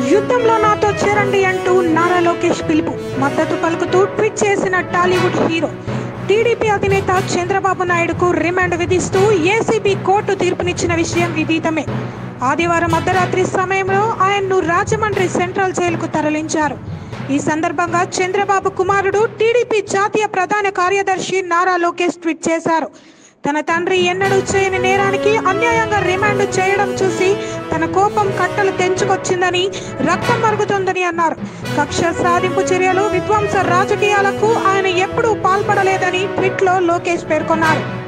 యుద్ధంలో నాతో చేరండి అంటూ నారా లోకేష్ పిలుపు మద్దతు పలుకుతూ ట్వీట్ చేసిన టాలీవుడ్ హీరో టీడీపీ అధినేత చంద్రబాబు నాయుడుకు రిమాండ్ విధిస్తూ ఏసీబీ కోర్టు తీర్పునిచ్చిన విషయం విదితమే ఆదివారం అర్ధరాత్రి సమయంలో ఆయన్ను రాజమండ్రి సెంట్రల్ జైలుకు తరలించారు ఈ సందర్భంగా చంద్రబాబు కుమారుడు టీడీపీ జాతీయ ప్రధాన కార్యదర్శి నారా లోకేష్ ట్వీట్ చేశారు తన తండ్రి ఎన్నడూ చేయని నేరానికి అన్యాయంగా రిమాండ్ చేయడం చూసి తన కోపం కట్టలు తెంచుకొచ్చిందని రక్తం మరుగుతుందని అన్నారు కక్ష సాధింపు చర్యలు విధ్వంస రాజకీయాలకు ఆయన ఎప్పుడూ పాల్పడలేదని ట్వీట్లో లోకేష్ పేర్కొన్నారు